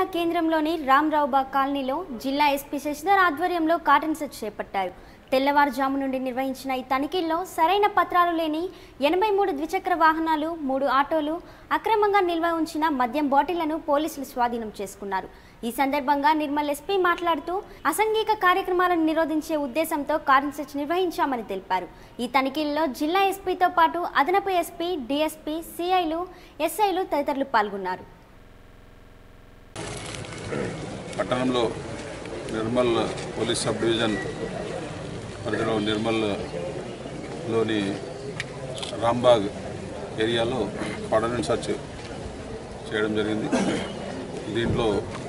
జిల్లా కేంద్రంలోని రామ్రావుబాగ్ కాలనీలో జిల్లా ఎస్పీ శశిధర్ ఆధ్వర్యంలో కాటన్ సెర్చ్ చేపట్టారు తెల్లవారుజాము నుండి నిర్వహించిన ఈ తనిఖీల్లో సరైన పత్రాలు లేని ఎనభై మూడు ద్విచక్ర వాహనాలు మూడు ఆటోలు అక్రమంగా నిల్వ ఉంచిన మద్యం బాటిళ్లను పోలీసులు స్వాధీనం చేసుకున్నారు ఈ సందర్భంగా నిర్మల్ ఎస్పీ మాట్లాడుతూ అసంఘిక కార్యక్రమాలను నిరోధించే ఉద్దేశంతో కాటన్ సెర్చ్ నిర్వహించామని తెలిపారు ఈ తనిఖీల్లో జిల్లా ఎస్పీతో పాటు అదనపు ఎస్పీ డీఎస్పీ సిఐలు ఎస్ఐలు తదితరులు పాల్గొన్నారు పట్టణంలో నిర్మల్ పోలీస్ సబ్ డివిజన్ పరిధిలో నిర్మల్లోని రాంబాగ్ ఏరియాలో ఆర్డనెన్స్ సర్చ్ చేయడం జరిగింది దీంట్లో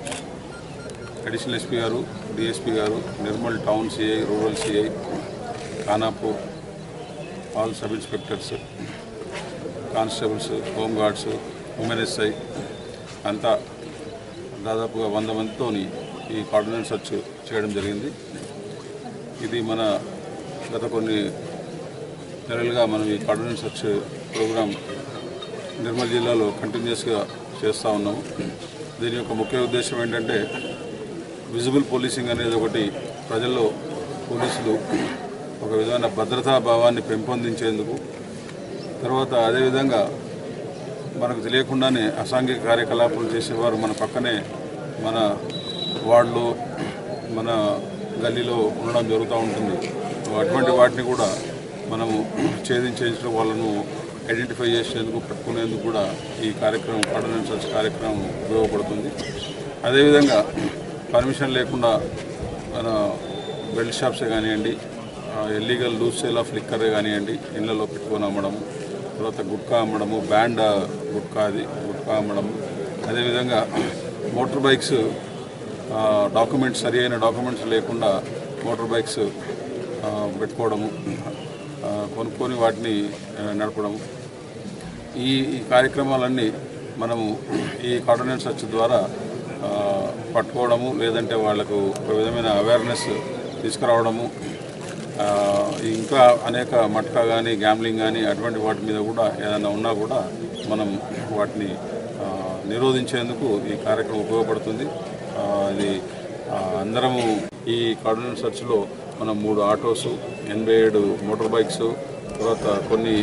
అడిషనల్ ఎస్పీ గారు డిఎస్పీ గారు Nirmal town CI rural CI Khanapur all sub inspectors constables home guards women SI అంతా దాదాపుగా వంద మందితో ఈ కార్డినెన్స్ సర్చ్ చేయడం జరిగింది ఇది మన గత కొన్ని నెలలుగా మనం ఈ కార్డినెన్స్ సర్చ్ ప్రోగ్రాం నిర్మల్ జిల్లాలో కంటిన్యూస్గా చేస్తూ ఉన్నాము దీని యొక్క ముఖ్య ఉద్దేశం ఏంటంటే విజిబుల్ పోలీసింగ్ అనేది ఒకటి ప్రజల్లో పోలీసులు ఒక విధమైన భద్రతా భావాన్ని పెంపొందించేందుకు తర్వాత అదేవిధంగా మనకు తెలియకుండానే అసాంఘిక కార్యకలాపాలు చేసేవారు మన పక్కనే మన వార్డులో మన గల్లీలో ఉండడం జరుగుతూ ఉంటుంది అటువంటి వాటిని కూడా మనము ఛేదించేందుకు వాళ్ళను ఐడెంటిఫై చేసేందుకు పట్టుకునేందుకు కూడా ఈ కార్యక్రమం ఆర్డినెన్స్ సర్చ్ కార్యక్రమం ఉపయోగపడుతుంది అదేవిధంగా పర్మిషన్ లేకుండా మన బెల్ట్ షాప్సే కానివ్వండి ఇల్లీగల్ లూజ్ సేల్ ఆఫ్ లిక్కరే కానివ్వండి ఇళ్లలో పెట్టుకొని అమ్మడము తర్వాత గుట్కా అమ్మడము బ్యాండ్ గుట్కా అది గుట్కా అమ్మడము అదేవిధంగా మోటార్ బైక్స్ డాక్యుమెంట్స్ సరి అయిన డాక్యుమెంట్స్ లేకుండా మోటార్ బైక్స్ ఆ, పెట్టుకోవడము ఆ, కొనుక్కొని వాటిని ఆ, నడపడము ఈ ఈ కార్యక్రమాలన్నీ మనము ఈ కార్డినెన్స్ సర్చ్ ద్వారా ఆ, పట్టుకోవడము లేదంటే వాళ్ళకు ఒక విధమైన అవేర్నెస్ తీసుకురావడము ఆ, ఇంకా అనేక మట్కా కానీ గ్యామ్లింగ్ కానీ అటువంటి వాటి మీద కూడా ఏదైనా ఉన్నా కూడా మనం వాటిని ఆ, నిరోధించేందుకు ఈ కార్యక్రమం ఉపయోగపడుతుంది ఆ, ఇది ఆ, అందరము ఈ కార్డినెన్స్ సర్చ్లో మనం మూడు ఆటోసు ఎనభై ఏడు మోటార్ బైక్స్ తర్వాత కొన్ని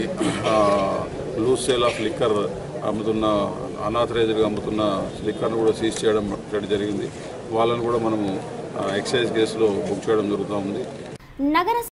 లూజ్ సేల్ ఆఫ్ లిక్కర్ అమ్ముతున్న అనాథరైజ్డ్గా అమ్ముతున్న లిక్కర్ను కూడా సీజ్ చేయడం జరిగింది వాళ్ళని కూడా మనము ఎక్సైజ్ కేసులో బుక్ చేయడం జరుగుతూ ఉంది నగర